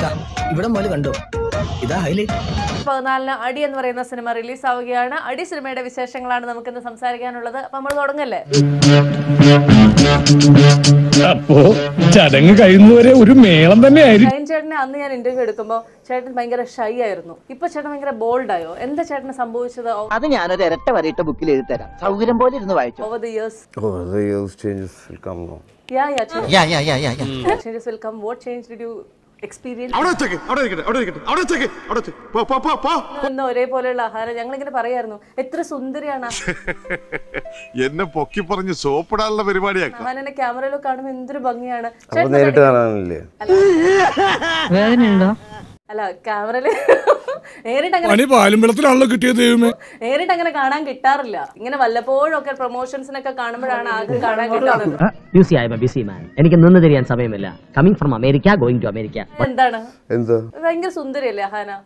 ഇവിടെ മുതൽ കണ്ടോ ഇതാ ഹൈലൈറ്റ് പതിനാലിന് അടി എന്ന് പറയുന്ന സിനിമ റിലീസ് ആവുകയാണ് അടി സിനിമയുടെ വിശേഷങ്ങളാണ് നമുക്കിന്ന് സംസാരിക്കാനുള്ളത് അപ്പൊ നമ്മൾ തുടങ്ങല്ലേ അപ്പോ ചടങ്ങ് കഴിയുന്നവരെ ഒരു മേളം തന്നെ ആയിരിക്കും ഷൈൻ ചേട്ടനെ അന്ന് ഞാൻ ഇന്റർവ്യൂ എടുക്കുമ്പോൾ ചേട്ടൻ ഭയങ്കര ഷൈ ആയിരുന്നു ഇപ്പൊ ചേട്ടൻ ഭയങ്കര ബോൾഡ് ആയോ എന്താ ചേട്ടന് സംഭവിച്ചത് അത് ഞാനൊരു ഇരട്ട വരയിട്ട ബുക്കിൽ എഴുതി തരാം സൗകര്യം പോലെ ഇരുന്ന് വായിച്ചു over the years Oh, the years changes will come now. Yeah yeah Yeah, yeah, yeah, yeah, yeah. Changes will come what change did you experience അവിടെ വെച്ചേക്ക് അവിടെ ഇരിക്കട്ടെ അവിടെ ഇരിക്കട്ടെ അവിടെ വെച്ചേക്ക് അവിടെ വെച്ച് പോ പോ പോ പോ ഇന്ന് ഒരേപോലെയുള്ള ആഹാരം ഞങ്ങൾ ഇങ്ങനെ പറയായിരുന്നു എത്ര സുന്ദരിയാണ് എന്നെ പൊക്കി പറഞ്ഞ് സോപ്പിടാനുള്ള പരിപാടിയാക്കാം ആഹാരനെ ക്യാമറയിൽ കാണുമ്പോൾ എന്തൊരു ഭംഗിയാണ് അപ്പൊ ചേട്ടന് നേരിട്ട് കാണാനില്ലേ അല്ല ക്യാമറയില് നേരിട്ട് അങ്ങനെ പണി പാലും വെള്ളത്തിലാണല്ലോ കിട്ടിയത് ദൈവമേ നേരിട്ട് അങ്ങനെ കാണാൻ കിട്ടാറില്ല ഇങ്ങനെ വല്ലപ്പോഴും ഒക്കെ പ്രൊമോഷൻസിനൊക്കെ കാണുമ്പോഴാണ് ആദ്യം കാണാൻ കിട്ടുന്നത് busy I am a busy man എനിക്ക് നിന്ന് തിരിയാൻ സമയമില്ല coming from America going to America എന്താണ് എന്താ ഭയങ്കര സുന്ദരിയല്ലേ അഹാന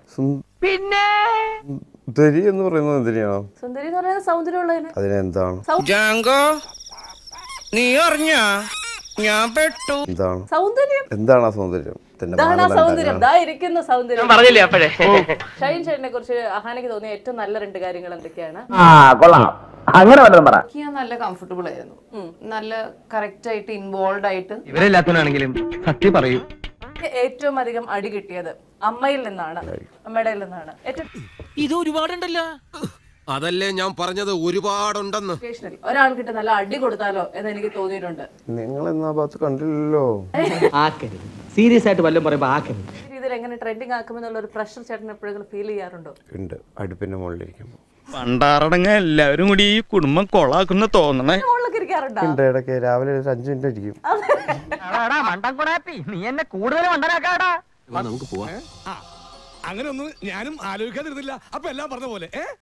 സുന്ദരി എന്ന് പറയുന്നത് എന്തിനാണ് സുന്ദരി എന്ന് പറയുന്നത് സൗന്ദര്യമുള്ളതിന് അതിനെന്താണ് ജാങ്കോ നീ അറിഞ്ഞ ഞാൻ പെട്ടു എന്താണ് സൗന്ദര്യം എന്താണ് ആ സൗന്ദര്യം തന്നെ ഇതാണ് ആ മാനദണ്ഡം സൗന്ദര്യം എന്താണ്? ദാ ഇരിക്കുന്ന സൗന്ദര്യം പറഞ്ഞില്ലേ അപ്പോഴേ ഷൈൻ ചേട്ടനെ കുറിച്ച് അഹാനയ്ക്ക് തോന്നിയ ഏറ്റവും നല്ല രണ്ട് കാര്യങ്ങൾ എന്തൊക്കെയാണ് ആ കൊള്ളാം അങ്ങനെ വല്ലതും പറ എനിക്ക് ഞാൻ നല്ല കംഫർട്ടബിൾ ആയിരുന്നു നല്ല കറക്റ്റ് ആയിട്ട് ഇൻവോൾവ് ആയിട്ട് ഇവരെല്ലാത്തവനാണെങ്കിലും സത്യം പറയൂ ഏറ്റവും അധികം അടി കിട്ടിയത് അമ്മയിൽ നിന്നാണ് അമ്മയുടെ നിന്നാണ് ഏറ്റവും ഇത് ഒരുപാടുണ്ടല്ലോ അതല്ലേ ഞാൻ പറഞ്ഞത് ഒരുപാടുണ്ടെന്ന് occasionally ഒരാൾക്കിട്ട് നല്ല അടി കൊടുത്താലോ എന്ന് എനിക്ക് തോന്നിയിട്ടുണ്ട് നിങ്ങൾ എന്നാ ഭാഗത്ത് കണ്ടില്ലല്ലോ ആക്കരുത് സീരിയസ് ആയിട്ട് വല്ലതും പറയുമ്പോ ആക്കരുത് ഈ രീതിയിൽ എങ്ങനെ ട്രെൻഡിങ് ആക്കുമെന്നുള്ള ഒരു പ്രഷർ ചേട്ടൻ എപ്പോഴെങ്കിലും ഫീൽ ചെയ്യാറുണ്ടോ ഉണ്ട് അടുപ്പിന്റെ മുകളിലിരിക്കുമ്പോ പണ്ടാറടങ്ങ എല്ലാവരും കൂടി ഈ കുടുംബം കൊളാക്കുന്ന തോന്നണേ മുകളിലൊക്കെ ഇരിക്കാറുണ്ടോ ഉണ്ട് ഇടയ്ക്ക് രാവിലെ ഒരു അഞ്ചു മിനിറ്റ് ഇരിക്കും നീ എന്നെ കൂടുതൽ മണ്ടനാക്കാടാ അങ്ങനെ ഒന്നും ഞാനും ആലോചിക്കാതിരുന്നില്ല അപ്പൊ എല്ലാം പറഞ്ഞ പോലെ ഏ